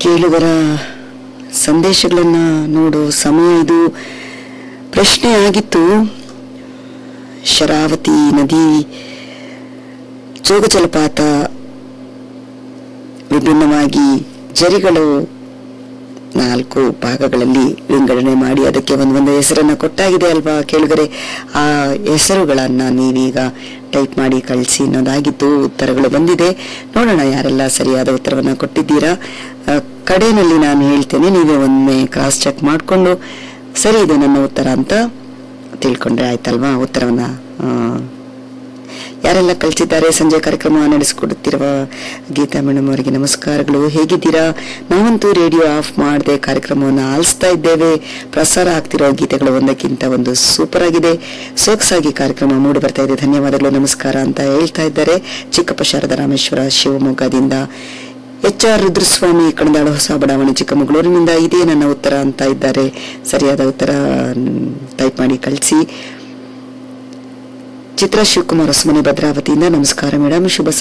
ಕೇಳುಗರ ಸಂದೇಶಗಳನ್ನು ನೋಡು ಸಮಯ ಇದು ಪ್ರಶ್ನೆ ಆಗಿತ್ತು ಶರಾವತಿ ನದಿ ಜೋಗ ಜಲಪಾತ ವಿಭಿನ್ನವಾಗಿ ಜರಿಗಳು ನಾಲ್ಕು ಭಾಗಗಳಲ್ಲಿ ವಿಂಗಡಣೆ ಮಾಡಿ ಅದಕ್ಕೆ ಒಂದೊಂದು ಹೆಸರನ್ನ ಕೊಟ್ಟಾಗಿದೆ ಅಲ್ವಾ ಕೇಳುಗರೆ ಆ ಹೆಸರುಗಳನ್ನ ನೀವೀಗ ಟೈಪ್ ಮಾಡಿ ಕಳಿಸಿ ಅನ್ನೋದಾಗಿತ್ತು ಉತ್ತರಗಳು ಬಂದಿದೆ ನೋಡೋಣ ಯಾರೆಲ್ಲ ಸರಿಯಾದ ಉತ್ತರವನ್ನ ಕೊಟ್ಟಿದ್ದೀರಾ ಆ, ಕಡೆಯಲ್ಲಿ ನಾನು ಹೇಳ್ತೇನೆ ನೀವೇ ಒಮ್ಮೆ ಕ್ರಾಸ್ ಚೆಕ್ ಮಾಡಿಕೊಂಡು ಸರಿ ಇದು ನನ್ನ ಉತ್ತರ ಅಂತ ತಿಳ್ಕೊಂಡ್ರೆ ಆಯ್ತಲ್ವಾ ಉತ್ತರವನ್ನ ಆ, ಯಾರೆಲ್ಲ ಕಳಿಸಿದ್ದಾರೆ ಸಂಜೆ ಕಾರ್ಯಕ್ರಮ ನಡೆಸಿಕೊಡುತ್ತಿರುವ ಗೀತಾ ಮೇಡಮ್ ಅವರಿಗೆ ನಮಸ್ಕಾರಗಳು ಹೇಗಿದ್ದೀರಾ ನಾವಂತೂ ರೇಡಿಯೋ ಆಫ್ ಮಾಡದೆ ಕಾರ್ಯಕ್ರಮವನ್ನು ಆಲಿಸ್ತಾ ಇದ್ದೇವೆ ಪ್ರಸಾರ ಆಗ್ತಿರೋ ಗೀತೆಗಳು ಒಂದಕ್ಕಿಂತ ಒಂದು ಸೂಪರ್ ಆಗಿದೆ ಸೊಗಸಾಗಿ ಕಾರ್ಯಕ್ರಮ ಮೂಡಿ ಬರ್ತಾ ಇದೆ ಧನ್ಯವಾದಗಳು ನಮಸ್ಕಾರ ಅಂತ ಹೇಳ್ತಾ ಇದ್ದಾರೆ ಚಿಕ್ಕಪ್ಪ ಶಾರದಾ ರಾಮೇಶ್ವರ ಶಿವಮೊಗ್ಗದಿಂದ ಎಚ್ ಆರ್ ರುದ್ರಸ್ವಾಮಿ ಕಣದಾಳು ಹೊಸ ಬಡಾವಣೆ ಚಿಕ್ಕಮಗಳೂರಿನಿಂದ ಇದೇ ನನ್ನ ಉತ್ತರ ಅಂತ ಇದ್ದಾರೆ ಸರಿಯಾದ ಉತ್ತರ ಟೈಪ್ ಮಾಡಿ ಕಳಿಸಿ ಚಿತ್ರ ಶಿವಕುಮಾರ್ ಹೊಸಮನೆ ಭದ್ರಾವತಿಯಿಂದ ನಮಸ್ಕಾರ ಮೇಡಮ್ ಶುಭ